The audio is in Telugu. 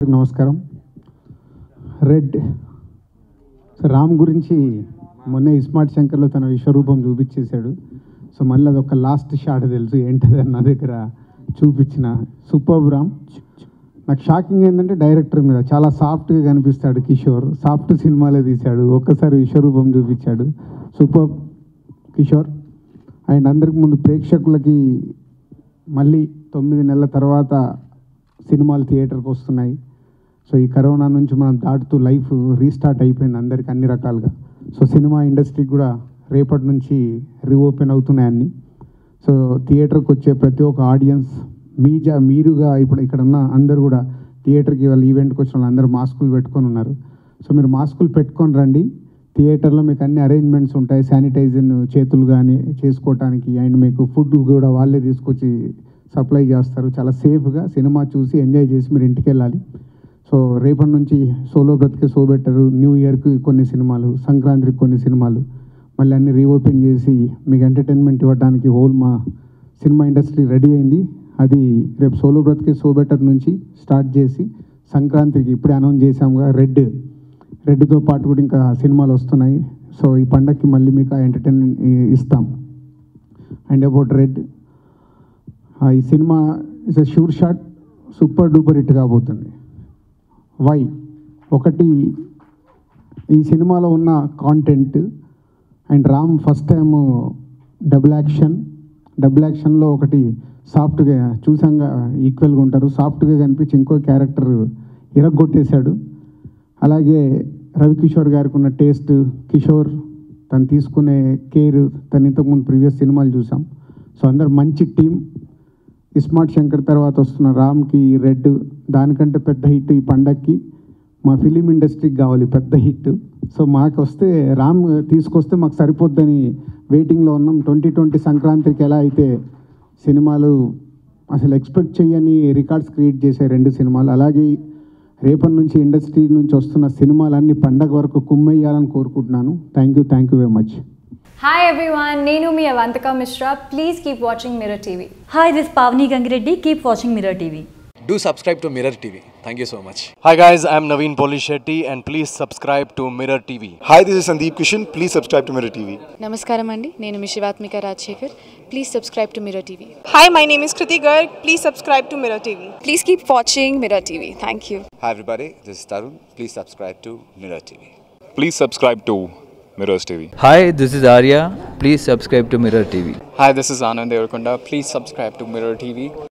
నమస్కారం రెడ్ సో రామ్ గురించి మొన్న ఇస్మార్ట్ శంకర్లో తన విశ్వరూపం చూపించేశాడు సో మళ్ళీ అదొక లాస్ట్ షాట్ తెలుసు ఏంటది నా దగ్గర చూపించిన సూపర్ రామ్ నాకు షాకింగ్ ఏంటంటే డైరెక్టర్ మీద చాలా సాఫ్ట్గా కనిపిస్తాడు కిషోర్ సాఫ్ట్ సినిమాలే తీశాడు ఒక్కసారి విశ్వరూపం చూపించాడు సూపర్ కిషోర్ అండ్ అందరికి ముందు ప్రేక్షకులకి మళ్ళీ తొమ్మిది నెలల తర్వాత సినిమాలు థియేటర్కి వస్తున్నాయి సో ఈ కరోనా నుంచి మనం దాటుతూ లైఫ్ రీస్టార్ట్ అయిపోయింది అందరికి అన్ని రకాలుగా సో సినిమా ఇండస్ట్రీకి కూడా రేపటి నుంచి రీఓపెన్ అవుతున్నాయి అన్ని సో థియేటర్కి వచ్చే ప్రతి ఒక్క ఆడియన్స్ మీ జా మీరుగా ఇప్పుడు ఇక్కడ ఉన్న అందరు కూడా థియేటర్కి వాళ్ళ ఈవెంట్కి వచ్చిన వాళ్ళు అందరూ మాస్కులు పెట్టుకొని ఉన్నారు సో మీరు మాస్కులు పెట్టుకొని రండి థియేటర్లో మీకు అన్ని అరేంజ్మెంట్స్ ఉంటాయి శానిటైజర్ చేతులు కానీ చేసుకోవటానికి అండ్ మీకు ఫుడ్ కూడా వాళ్ళే తీసుకొచ్చి సప్లై చేస్తారు చాలా సేఫ్గా సినిమా చూసి ఎంజాయ్ చేసి మీరు ఇంటికి వెళ్ళాలి సో రేపటి నుంచి సోలో బ్రతికే సో బెటర్ న్యూ ఇయర్కి కొన్ని సినిమాలు సంక్రాంతికి కొన్ని సినిమాలు మళ్ళీ అన్ని రీఓపెన్ చేసి మీకు ఎంటర్టైన్మెంట్ ఇవ్వడానికి హోల్ మా సినిమా ఇండస్ట్రీ రెడీ అయింది అది రేపు సోలో బ్రతికే సో బెటర్ నుంచి స్టార్ట్ చేసి సంక్రాంతికి ఇప్పుడే అనౌన్స్ చేసాముగా రెడ్ రెడ్తో పాటు కూడా ఇంకా సినిమాలు వస్తున్నాయి సో ఈ పండగకి మళ్ళీ మీకు ఆ ఎంటర్టైన్మెంట్ ఇస్తాం అండ్ అబౌట్ రెడ్ ఈ సినిమా is a sure shot super duper hit కాబోతుంది వై ఒకటి ఈ సినిమాలో ఉన్న content and Ram first time double action double యాక్షన్లో ఒకటి సాఫ్ట్గా చూసాంగా ఈక్వల్గా ఉంటారు సాఫ్ట్గా కనిపించి ఇంకో క్యారెక్టర్ ఇరగొట్టేశాడు అలాగే రవికిషోర్ గారికి ఉన్న టేస్ట్ కిషోర్ తను తీసుకునే కేర్ తను ఇంతకుముందు ప్రీవియస్ సినిమాలు చూసాం సో అందరు మంచి టీం ఇస్మార్ట్ శంకర్ తర్వాత వస్తున్న రామ్కి రెడ్ దానికంటే పెద్ద హిట్ ఈ పండక్కి మా ఫిలిం ఇండస్ట్రీకి కావాలి పెద్ద హిట్ సో మాకు వస్తే రామ్ తీసుకొస్తే మాకు సరిపోద్దని వెయిటింగ్లో ఉన్నాం ట్వంటీ ట్వంటీ సంక్రాంతికి ఎలా అయితే సినిమాలు అసలు ఎక్స్పెక్ట్ చేయని రికార్డ్స్ క్రియేట్ చేసే రెండు సినిమాలు అలాగే రేపటి నుంచి ఇండస్ట్రీ నుంచి వస్తున్న సినిమాలన్నీ పండగ వరకు కుమ్మేయాలని కోరుకుంటున్నాను thank you thank you very much Hi everyone, Nenu mi Avantika Mishra. Please keep watching Mirror TV. Hi, this is Pavni Gangireddy. Keep watching Mirror TV. Do subscribe to Mirror TV. Thank you so much. Hi guys, I'm Naveen Polishetty and please subscribe to Mirror TV. Hi, this is Sandeep Kishan. Please subscribe to Mirror TV. నమస్కారం అండి నేను మీ Shivathmika Rajasekhar please subscribe to Mirror TV Hi, my name is Kriti Garg. Please subscribe to Mirror TV. Please keep watching Mirror TV thank you Hi everybody, this is Tarun. Please subscribe to Mirror TV. Please subscribe to Mirrors TV. Hi, this is Arya. Please subscribe to Mirror TV. Hi, this is Anand Devarkonda. Please subscribe to Mirror TV.